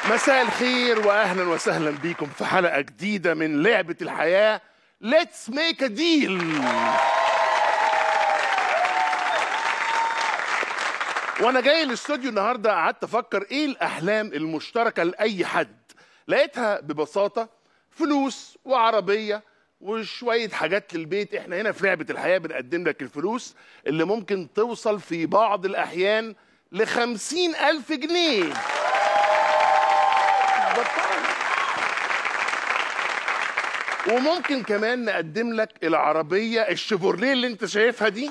مساء الخير واهلا وسهلا بيكم في حلقه جديده من لعبه الحياه ليتس ميك ا ديل وانا جاي الاستوديو النهارده قعدت افكر ايه الاحلام المشتركه لاي حد لقيتها ببساطه فلوس وعربيه وشويه حاجات للبيت احنا هنا في لعبه الحياه بنقدم لك الفلوس اللي ممكن توصل في بعض الاحيان لخمسين ألف جنيه وممكن كمان نقدم لك العربية الشيفورليه اللي انت شايفها دي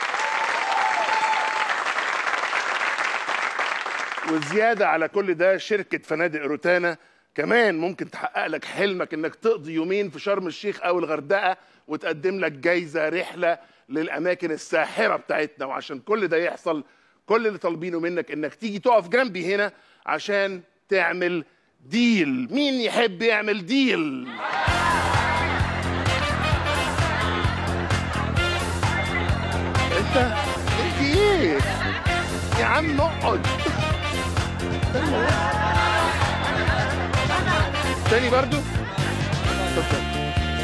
وزيادة على كل ده شركة فنادق روتانا كمان ممكن تحقق لك حلمك انك تقضي يومين في شرم الشيخ او الغردقة وتقدم لك جايزة رحلة للأماكن الساحرة بتاعتنا وعشان كل ده يحصل كل اللي طالبينه منك انك تيجي تقف جنبي هنا عشان تعمل ديل مين يحب يعمل ديل انت انت ايه يا عم اقعد استنى بس. تاني برضو اتفضل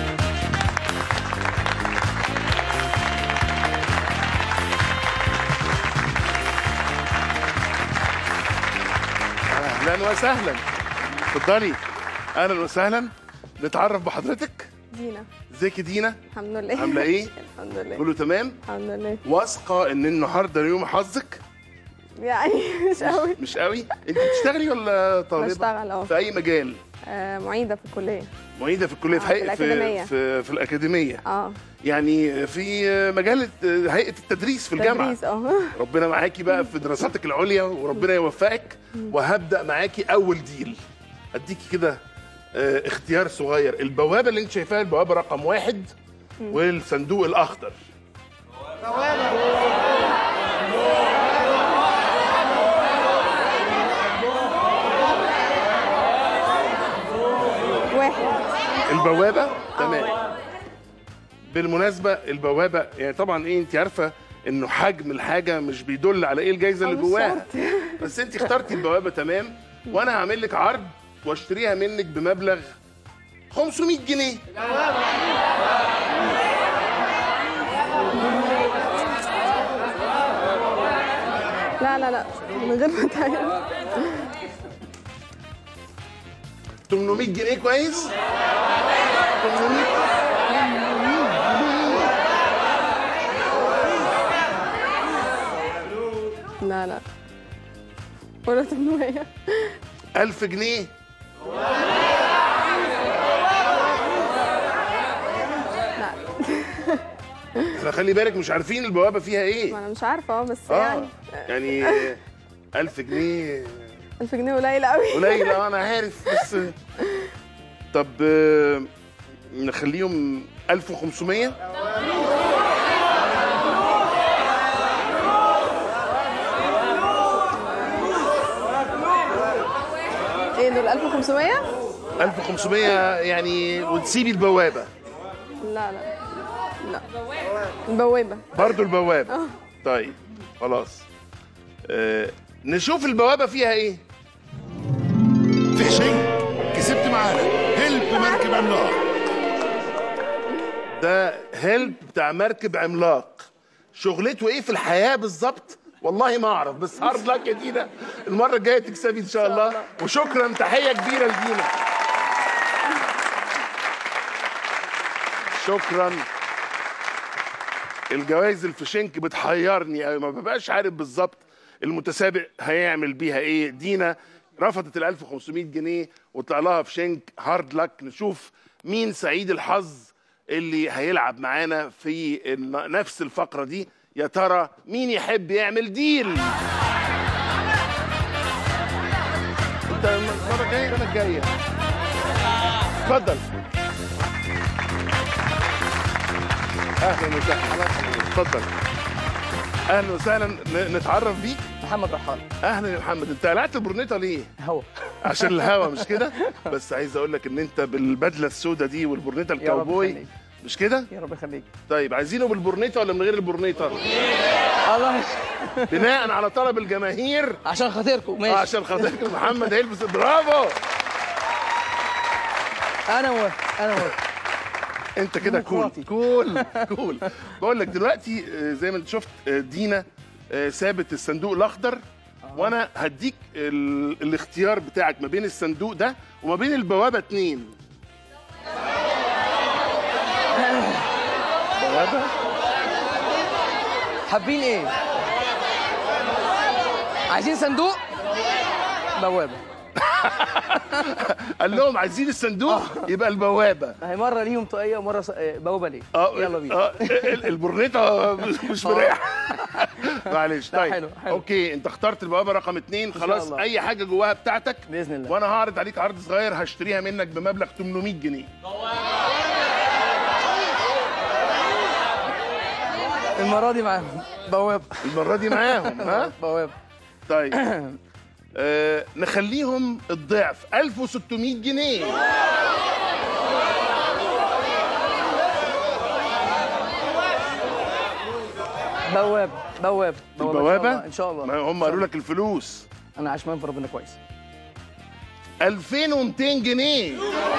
اهلا وسهلا اتفضلي اهلا وسهلا نتعرف بحضرتك دينا ازيك يا دينا الحمد لله عامله ايه الحمد لله كله تمام الحمد لله واثقه ان النهارده يوم حظك يعني مش قوي مش قوي انت بتشتغلي ولا طالبه بشتغل اه في اي مجال آه، معيده في الكليه معيده في الكليه آه، في في هيئه الأكاديمية. في, في, في الاكاديميه اه يعني في مجال هيئه التدريس في الجامعه تدريس اه ربنا معاكي بقى في دراساتك العليا وربنا يوفقك وهبدا معاكي اول ديل اديكي كده آه، اختيار صغير البوابه اللي انت شايفاها البوابه رقم واحد والصندوق الاخضر واحد البوابه تمام بالمناسبه البوابه يعني طبعا ايه انت عارفه انه حجم الحاجه مش بيدل على ايه الجايزه اللي أو مش جواها شرط. بس انت اخترتي البوابه تمام وانا هعمل لك عرض واشتريها منك بمبلغ 500 جنيه لا لا لا من غير ما تعمل 800 جنيه كويس 800 لا لا ولا 800 1000 جنيه لا احنا خلي بالك مش عارفين البوابه فيها ما ايه انا مش عارفه اه بس اه يعني يعني 1000 جنيه 1000 جنيه قليل قوي قليل اه انا عارف بس طب آه، نخليهم 1500 ايه دول 1500 1500 يعني وتسيبي البوابه لا لا لا البوابه برضو البوابه طيب خلاص آه نشوف البوابه فيها ايه في شيء كسبت معانا هلب مركب عملاق ده هيلب بتاع مركب عملاق شغلته ايه في الحياه بالظبط والله ما اعرف بس هارد لك يا دينا المره الجايه تكسبي ان شاء الله وشكرا تحيه كبيره لدينا شكرا الجوائز الفشنك بتحيرني قوي ما ببقاش عارف بالظبط المتسابق هيعمل بيها ايه دينا رفضت ال 1500 جنيه وطلع لها فشنك هارد لك نشوف مين سعيد الحظ اللي هيلعب معانا في الن- نفس الفقره دي يا ترى مين يحب يعمل ديل انت المره الجايه انا الجايه اتفضل اهلا وسهلا اتفضل اهلا وسهلا ن- نتعرف بيك محمد رحال اهلا يا محمد انت قلعت البرنيطه ليه هو عشان الهوا مش كده بس عايز اقول لك ان انت بالبدله السوداء دي والبرنيطه يا رب الكاوبوي يخليك. مش كده يا رب يخليك طيب عايزينه بالبورنيطه ولا من غير البورنيطه الله يش- بناء على طلب الجماهير عشان خاطركم آه، ماشي عشان خاطرك محمد هيلبس برافو انا موافق انا موافق انت كده كول ديمقراطي. كول كول بقول لك دلوقتي آه، زي ما انت شفت آه، دينا آه، سابت الصندوق الاخضر وانا هديك ال... الاختيار بتاعك ما بين الصندوق ده وما بين البوابه اتنين بوابه حابين ايه عايزين صندوق بوابه قال لهم عايزين الصندوق يبقى البوابه هي مره ليهم طاقيه ومره ص- آه، بوابه ليه يلا بينا آه، ال- البورنيطه مش مريح معلش لا، طيب حلو، حلو. اوكي انت اخترت البوابه رقم اتنين شاء خلاص الله. اي حاجه جواها بتاعتك بإذن الله. وانا هعرض عليك عرض صغير هشتريها منك بمبلغ 800 جنيه المره دي معاهم بوابه المره دي معاهم ها بوابه طيب آه نخليهم الضعف 1600 جنيه بوابه بوابه البوابه ان شاء الله ما هم قالوا لك الفلوس انا عشمان في ربنا كويس 2200 جنيه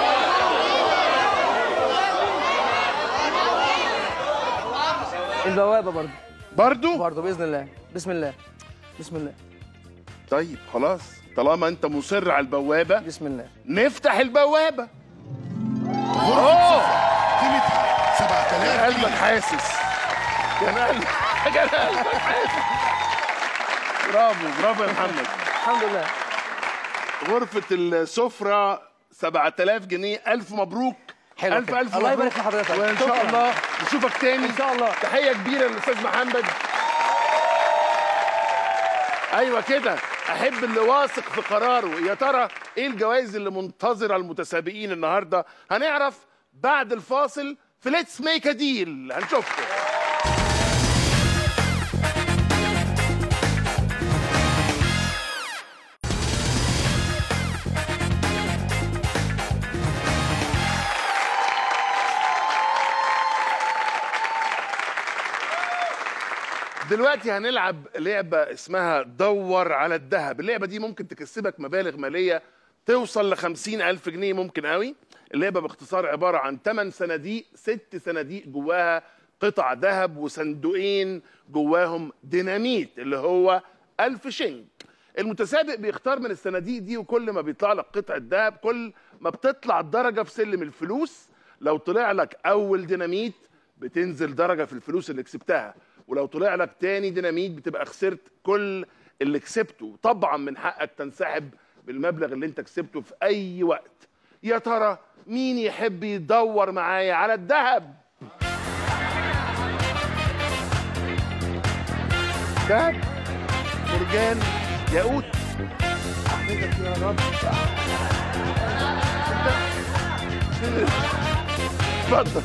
البوابه برضه برضو برضه باذن الله بسم الله بسم الله طيب خلاص طالما انت مصر على البوابه بسم الله نفتح البوابه اوه قيمتها 7000 قلبك جنيه حاسس كان قلبك كان قلبك حاسس برافو برافو يا محمد الحمد لله غرفة السفرة 7000 جنيه ألف مبروك حلو ألف كده. ألف الله مبروك يبارك لحضرتك. وإن شاء شكراً. الله نشوفك تاني إن شاء الله. تحية كبيرة للأستاذ محمد أيوة كده أحب اللي واثق في قراره يا ترى إيه الجوائز اللي منتظرة المتسابقين النهاردة هنعرف بعد الفاصل في ليتس ميك ديل هنشوفكم دلوقتي هنلعب لعبة اسمها دور على الذهب اللعبة دي ممكن تكسبك مبالغ مالية توصل لخمسين ألف جنيه ممكن قوي اللعبة باختصار عبارة عن 8 صناديق ست صناديق جواها قطع ذهب وصندوقين جواهم ديناميت اللي هو ألف شنك المتسابق بيختار من الصناديق دي وكل ما بيطلع لك قطعة ذهب كل ما بتطلع درجة في سلم الفلوس لو طلع لك أول ديناميت بتنزل درجة في الفلوس اللي كسبتها ولو طلع لك تاني ديناميت بتبقى خسرت كل اللي كسبته طبعا من حقك تنسحب بالمبلغ اللي انت كسبته في اي وقت يا ترى مين يحب يدور معايا على الذهب ذهب مرجان ياقوت احمدك يا رب اتفضل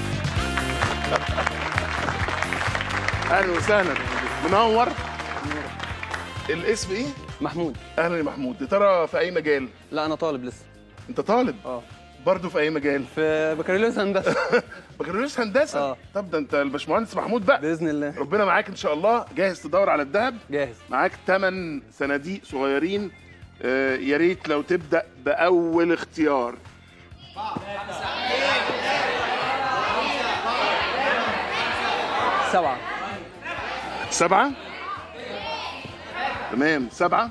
اهلا وسهلا منور الاسم ايه؟ محمود اهلا يا محمود يا ترى في اي مجال؟ لا انا طالب لسه انت طالب اه برضه في اي مجال؟ في بكالوريوس هندسه بكالوريوس هندسه اه. طب ده انت الباشمهندس محمود بقى باذن الله ربنا معاك ان شاء الله جاهز تدور على الذهب جاهز معاك 8 صناديق صغيرين آه، يا ريت لو تبدا باول اختيار سبعه سبعة تمام سبعة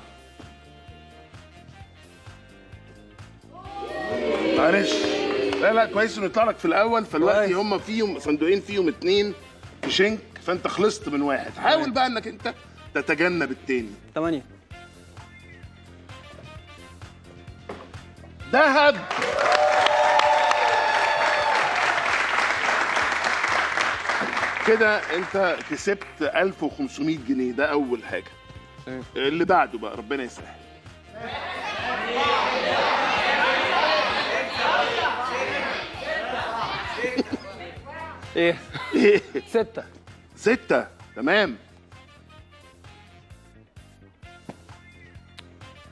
معلش لا لا كويس انه يطلع لك في الاول فالوقت كويس. هم فيهم صندوقين فيهم اتنين في شنك فانت خلصت من واحد حاول بقى انك انت تتجنب التاني ثمانيه ذهب كده انت كسبت 1500 جنيه ده اول حاجه تمام. اللي بعده بقى ربنا يسهل ايه سته ستة تمام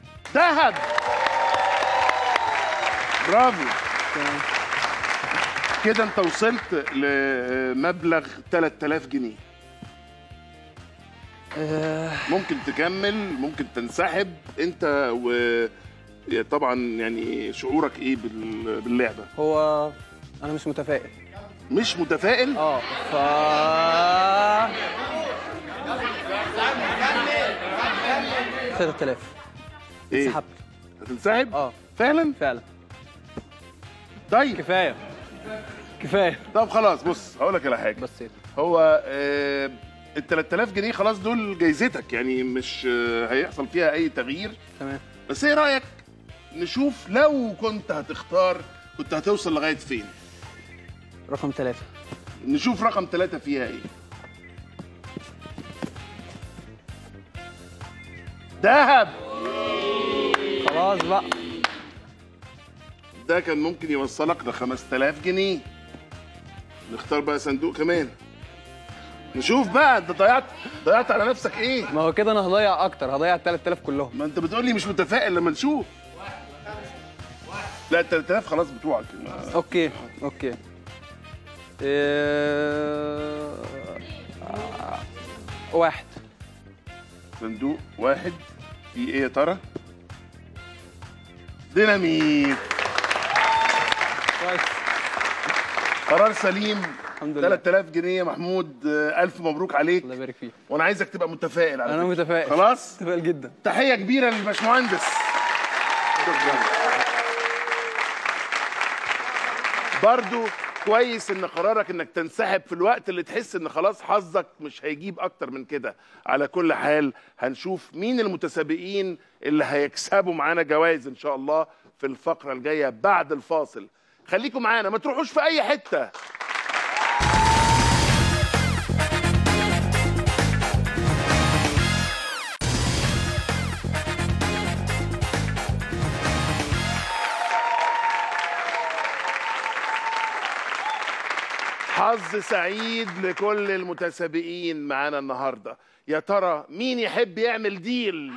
ذهب برافو كده انت وصلت لمبلغ 3000 جنيه آه، ممكن تكمل ممكن تنسحب انت و طبعا يعني شعورك ايه بال- باللعبه هو انا مش متفائل مش متفائل اه ف 3000 ايه انسحبت هتنسحب اه فعلا فعلا طيب كفايه كفايه طب خلاص بص هقول لك على حاجه بس هو آه ال 3000 جنيه خلاص دول جايزتك يعني مش آه هيحصل فيها اي تغيير تمام بس ايه رايك نشوف لو كنت هتختار كنت هتوصل لغايه فين رقم ثلاثة نشوف رقم ثلاثة فيها ايه دهب خلاص بقى ده كان ممكن يوصلك ل 5000 جنيه نختار بقى صندوق كمان نشوف بقى انت ضيعت ضيعت على نفسك ايه ما هو كده انا هضيع اكتر هضيع ال 3000 كلهم ما انت بتقول لي مش متفائل لما نشوف لا ال 3000 خلاص بتوعك ما- اوكي اوكي إيه... واحد صندوق واحد في ايه يا ترى ديناميت كويس قرار سليم الحمد لله 3000 جنيه يا محمود آه، الف مبروك عليك الله يبارك فيك وانا عايزك تبقى متفائل على انا فكرة. متفائل خلاص متفائل جدا تحيه كبيره للباشمهندس برضو كويس ان قرارك انك تنسحب في الوقت اللي تحس ان خلاص حظك مش هيجيب اكتر من كده على كل حال هنشوف مين المتسابقين اللي هيكسبوا معانا جوائز ان شاء الله في الفقره الجايه بعد الفاصل خليكم معانا ما تروحوش في اي حته حظ سعيد لكل المتسابقين معانا النهارده يا ترى مين يحب يعمل ديل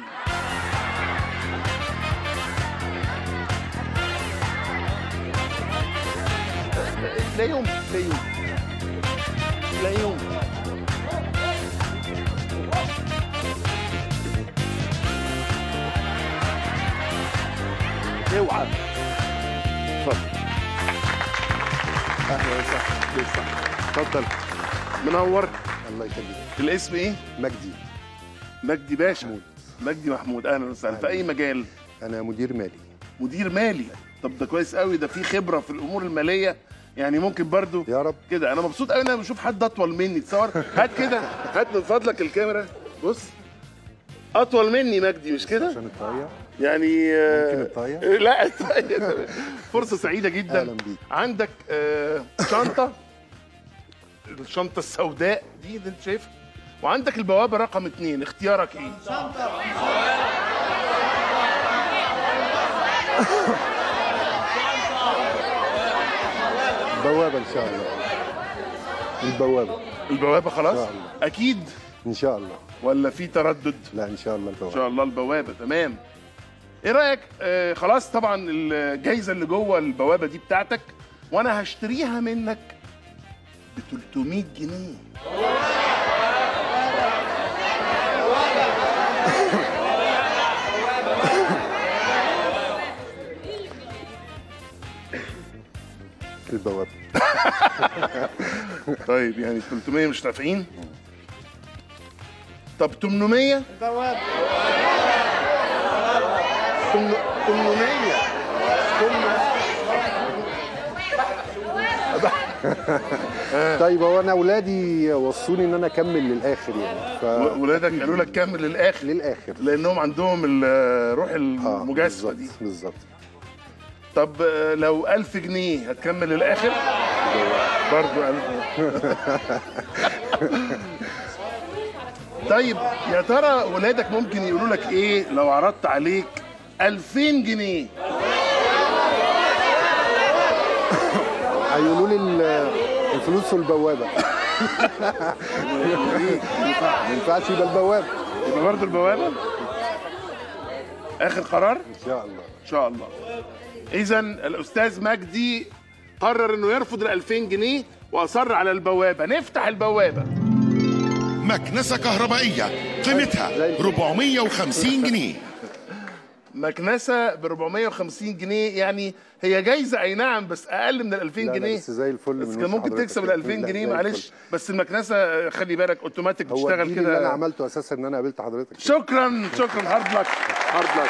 لا يوم لا يوم لا يوم اوعى اتفضل اهلا وسهلا لسه اتفضل منور الله يخليك الاسم ايه؟ مجدي مجدي باشا مجدي محمود اهلا وسهلا في اي مجال انا مدير مالي مدير مالي طب ده كويس قوي ده في خبره في الامور الماليه يعني ممكن برضو يا رب كده انا مبسوط قوي ان انا بشوف حد اطول مني تصور هات كده هات من فضلك الكاميرا بص اطول مني مجدي مش كده عشان الطاقية يعني آه، ممكن الطاقية؟ لا الطاقية. فرصه سعيده جدا أهلاً بيك. عندك آه، شنطه الشنطه السوداء دي اللي انت شايفها وعندك البوابه رقم اتنين اختيارك ايه بوابة ان شاء الله البوابة البوابه خلاص إن شاء الله. اكيد ان شاء الله ولا في تردد لا ان شاء الله ان البوابة شاء الله البوابه تمام ايه رايك آه خلاص طبعا الجايزه اللي جوه البوابه دي بتاعتك وانا هشتريها منك ب 300 جنيه البوابة طيب يعني 300 مش نافعين طب 800 بوابه 800 طيب هو انا اولادي وصوني ان انا اكمل للاخر يعني ف ولادك قالوا لك كمل للاخر للاخر لانهم عندهم الروح اه المجازفه دي بالظبط بالظبط طب آه، لو ألف جنيه هتكمل للآخر؟ برضو ألف طيب يا ترى ولادك ممكن يقولوا لك إيه لو عرضت عليك 2000 جنيه؟ هيقولوا لي ال- الفلوس والبوابة ما ينفعش يبقى البوابة يبقى برضو البوابة؟ آخر قرار؟ ان شاء الله إن شاء الله إذا الأستاذ مجدي قرر انه يرفض ال 2000 جنيه واصر على البوابه نفتح البوابه مكنسة كهربائية قيمتها 450 جنيه مكنسه ب 450 جنيه يعني هي جايزه اي نعم بس اقل من ال 2000 لا، لا، جنيه بس زي الفل بس من كان وش ممكن حضرتك تكسب ال يا 2000 فندم. لا، جنيه زي معلش الفل. بس المكنسه خلي بالك اوتوماتيك هو بتشتغل الديل اللي انا كده عملته اساسا ان انا قابلت حضرتك شكرا شكرا هارد لك هارد لك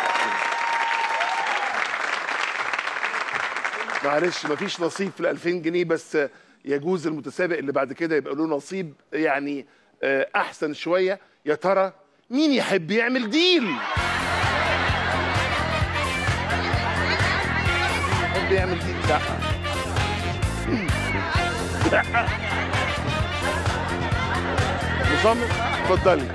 معلش مفيش نصيب في ال 2000 جنيه بس يجوز المتسابق اللي بعد كده يبقى له نصيب يعني آه، احسن شويه يا ترى مين يحب يعمل ديل يحب يعمل ديل لا لا مصمم اتفضلي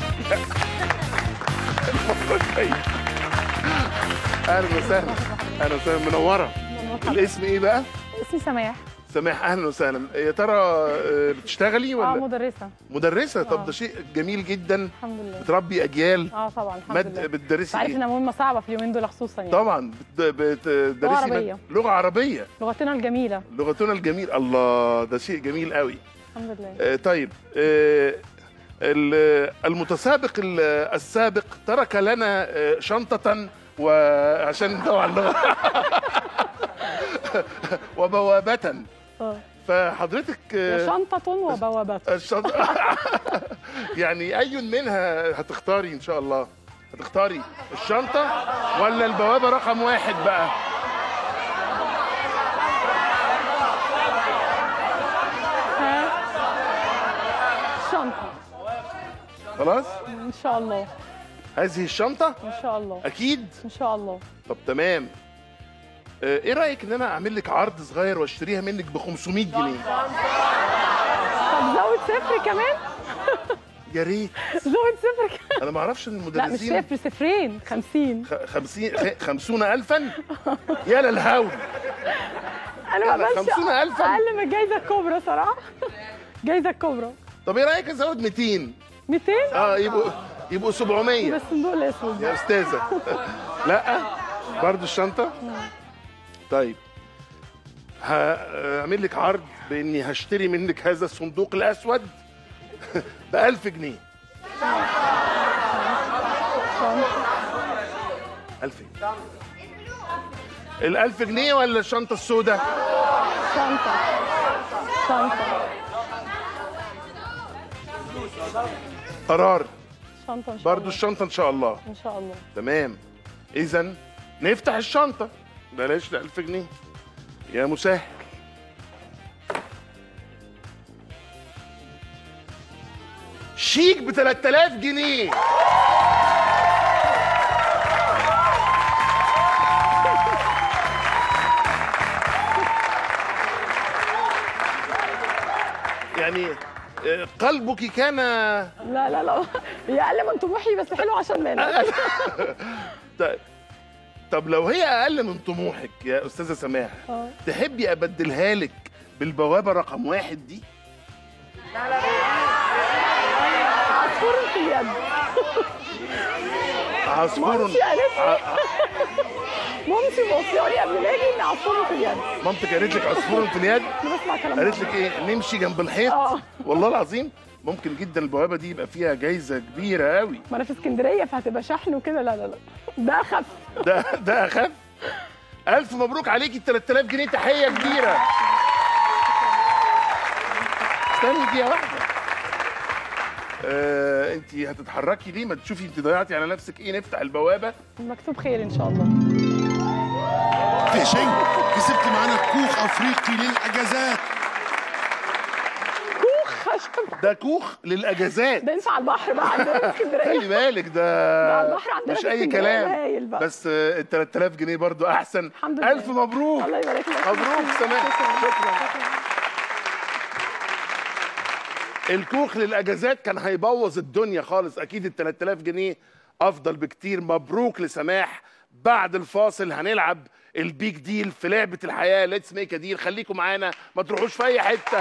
اتفضلي. اهلا وسهلا اهلا وسهلا منوره الاسم ايه بقى اسمي سماح سماح اهلا وسهلا يا ترى آه، بتشتغلي اه ولا مدرسة مدرسه طب آه. ده شيء جميل جدا الحمد لله بتربي اجيال اه طبعا الحمد مد لله بتدرسي عارف ايه انها مهمة صعبة في اليومين دول خصوصا يعني طبعا بت- بتدرسي عربية. مد- لغه عربيه لغتنا الجميلة لغتنا الجميل الله ده شيء جميل قوي الحمد لله آه، طيب آه، ال- المتسابق ال- السابق ترك لنا آه، شنطة وعشان طبعا اللغة وبوابة اه فحضرتك يا آه، شنطة وبوابات الشنطة يعني أي منها هتختاري إن شاء الله هتختاري الشنطة ولا البوابة رقم واحد بقى ها شنطة خلاص ان شاء الله هذه الشنطة ان شاء الله أكيد ان شاء الله طب تمام آه، ايه رايك ان انا اعمل لك عرض صغير واشتريها منك ب 500 جنيه طب زود صفر كمان يا ريت زود صفر كمان انا ما اعرفش ان لا مش المدرسين صفر صفرين خمسين خ- خمسين خ- خمسون الفا يا للهول انا يلا، ما عملتش 50,000. اقل من الجايزة الكبرى صراحة الجايزة الكبرى طب ايه رايك ازود 200 200 اه يبقوا يبقوا 700 بس الصندوق الاسود يا استاذه لا برضو الشنطه طيب هعمل لك عرض باني هشتري منك هذا الصندوق الاسود ب 1000 جنيه 1000 جنيه ال 1000 جنيه ولا الشنطه السوداء؟ شنطة شنطة قرار شنطة ان شاء برضو الله الشنطه ان شاء الله ان شاء الله تمام اذا نفتح الشنطه بلاش ال 1000 جنيه يا مسهل شيك ب 3000 جنيه يعني آه، قلبك كان لا لا لا هي اقل من طموحي بس حلو عشان مانا طيب طب لو هي اقل من طموحك يا استاذه سماح آه. تحبي ابدلها لك بالبوابه رقم واحد دي عصفور في اليد عصفور مامتي قالت لي مامتي موصياني قبل ما اجي ان عصفور في اليد مامتك قالت لك عصفور في اليد انا بسمع كلام قالت ماما. لك ايه نمشي جنب الحيط آه. والله العظيم ممكن جدا البوابه دي يبقى فيها جايزه كبيره قوي ما انا في اسكندريه فهتبقى شحن وكده لا لا لا ده اخف ده ده اخف الف مبروك عليكي 3000 جنيه تحيه كبيره استني دقيقه واحده آه انت هتتحركي ليه ما تشوفي انت ضيعتي على نفسك ايه نفتح البوابه مكتوب خير ان شاء الله فيشنج كسبت معانا كوخ افريقي للاجازات كوخ خشب ده كوخ للاجازات ده ينفع على البحر بقى عندنا في اسكندريه خلي بالك ده ده على البحر عندنا مش في اي اسكندرية كلام هايل بقى. بس آه، ال 3000 جنيه برضو احسن الحمد لله. الف مبروك الله يبارك لك مبروك سماح شكرا شكرا الكوخ للاجازات كان هيبوظ الدنيا خالص اكيد ال 3000 جنيه افضل بكتير مبروك لسماح بعد الفاصل هنلعب البيج ديل في لعبه الحياه ليتس ميك ديل خليكم معانا ما تروحوش في اي حته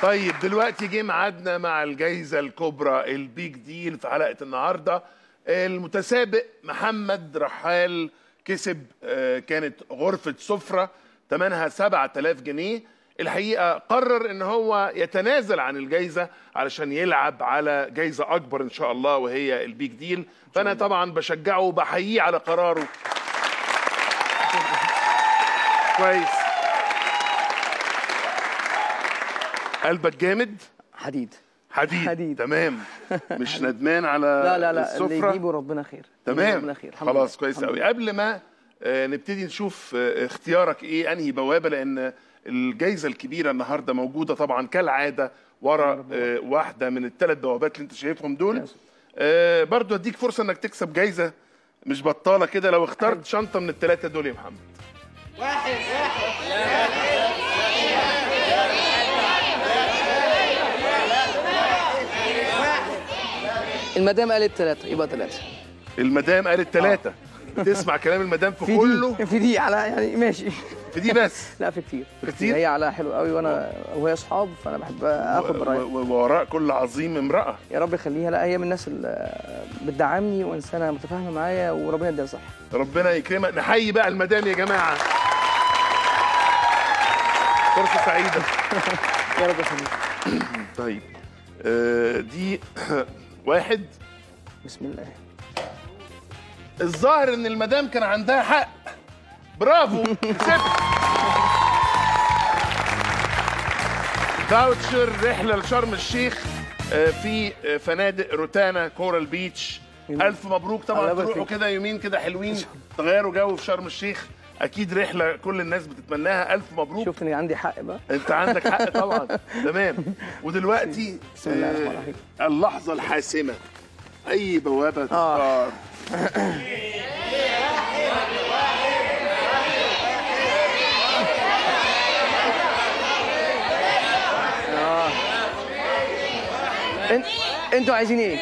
طيب دلوقتي جه ميعادنا مع الجائزة الكبرى البيج ديل في حلقة النهاردة المتسابق محمد رحال كسب آه، كانت غرفة سفرة ثمنها 7000 جنيه الحقيقة قرر ان هو يتنازل عن الجائزة علشان يلعب على جائزة اكبر ان شاء الله وهي البيج ديل فانا طبعا بشجعه وبحييه على قراره كويس قلبك جامد حديد حديد, حديد. تمام مش ندمان على لا لا لا اللي السفرة يجيبه ربنا خير يجيبه ربنا تمام خير الحمد خلاص لله. كويس الحمد قوي لله. قبل ما آه، نبتدي نشوف آه، اختيارك ايه انهي بوابه لان الجائزه الكبيره النهارده موجوده طبعا كالعاده ورا آه، واحده من الثلاث بوابات اللي انت شايفهم دول يس. آه، برضو اديك فرصه انك تكسب جائزه مش بطاله كده لو اخترت شنطه من الثلاثه دول يا محمد المدام قالت ثلاثة يبقى ثلاثة المدام قالت ثلاثه بتسمع كلام المدام في في كله دي في دي على يعني ماشي في دي بس لا في كتير في كتير؟ هي على حلو قوي وانا وهي اصحاب فانا بحب اخد و- برايها و- ووراء كل عظيم امراه يا رب يخليها لا هي من الناس اللي بتدعمني وانسانه متفاهمه معايا وربنا يديها صح ربنا يكرمك نحيي بقى المدام يا جماعه فرصه سعيده يا رب يخليك طيب آه، دي واحد بسم الله الظاهر ان المدام كان عندها حق برافو كسبت فاوتشر رحله لشرم الشيخ آه، في آه، فنادق روتانا كورال بيتش الف مبروك طبعا الله يبارك تروحوا فيك. كده يومين كده حلوين تغيروا جو في شرم الشيخ اكيد رحله كل الناس بتتمناها الف مبروك شفت اني عندي حق بقى انت عندك حق طبعا تمام ودلوقتي بسم الله الرحمن آه، الرحيم. اللحظه الحاسمه اي بوابه آه. تختار انت انتوا عايزين ايه؟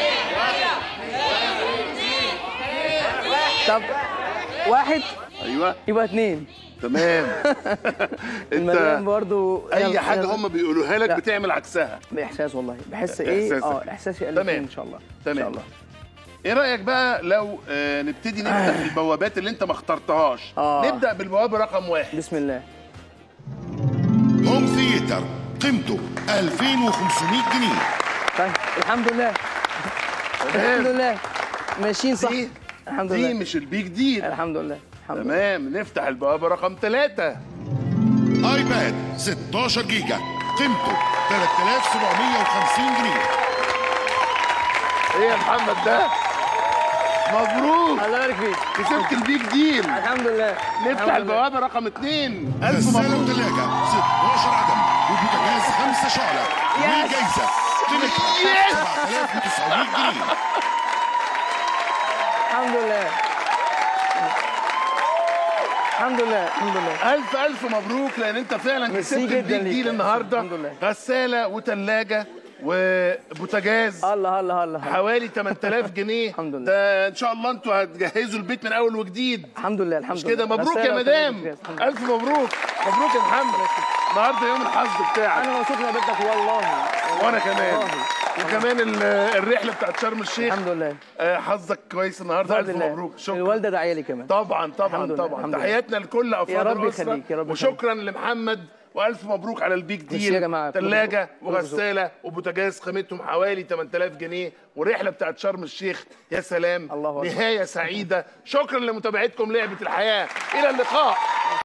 طب واحد ايوه يبقى اتنين تمام المدام انت برضو اي يلا- حاجه يلا. هم بيقولوها لك لا. بتعمل عكسها باحساس والله بحس ايه إحساسك. اه احساسي قال تمام. ان شاء الله ان تمام. شاء الله ايه رايك بقى لو آه نبتدي نفتح البوابات اللي انت ما اخترتهاش آه. نبدا بالبوابه رقم واحد بسم الله هوم ثياتر قيمته 2500 جنيه طيب الحمد لله الحمد تمام لله ماشيين صح دي الحمد دي لله مش البيج ديل الحمد لله الحمد لله تمام نفتح البوابه رقم ثلاثة ايباد 16 جيجا قيمته 3750 جنيه ايه يا محمد ده مبروك الله يبارك فيك كسبت البيج ديل الحمد لله نفتح الحمد لله. البوابه رقم اثنين الف غسالة مبروك وثلاجة 16 عدم وبوتاجاز 5 شعلة وجايزة قيمتها 7900 جنيه الحمد لله الحمد لله الحمد لله الف الف مبروك لان انت فعلا ميرسي كسبت جداً البيج ليك. ديل النهارده الحمد لله. غساله وثلاجه وبوتاجاز الله الله الله حوالي 8000 جنيه الحمد لله. ده ان شاء الله انتوا هتجهزوا البيت من اول وجديد الحمد لله الحمد مش لله كده مبروك يا غسالة مدام وثلاجة الحمد لله. الف مبروك مبروك يا محمد النهارده يوم الحظ بتاعك انا مبسوط من بنتك والله وانا كمان والله. وكمان ال- الرحله بتاعت شرم الشيخ الحمد لله آه، حظك كويس النهارده بفضل الف الله. مبروك شكرا الوالده داعيه لي كمان طبعا طبعا الحمد لله، طبعا الحمد لله. تحياتنا لكل افراد رب الاسره يخليك، يا رب وشكرا لمحمد والف مبروك على البيج ميرسي ديل يا جماعة. ثلاجه كل بذوق. وغساله وبوتاجاز قيمتهم حوالي 8000 جنيه والرحله بتاعت شرم الشيخ يا سلام الله أكبر. نهايه سعيده شكرا لمتابعتكم لعبه الحياه الى اللقاء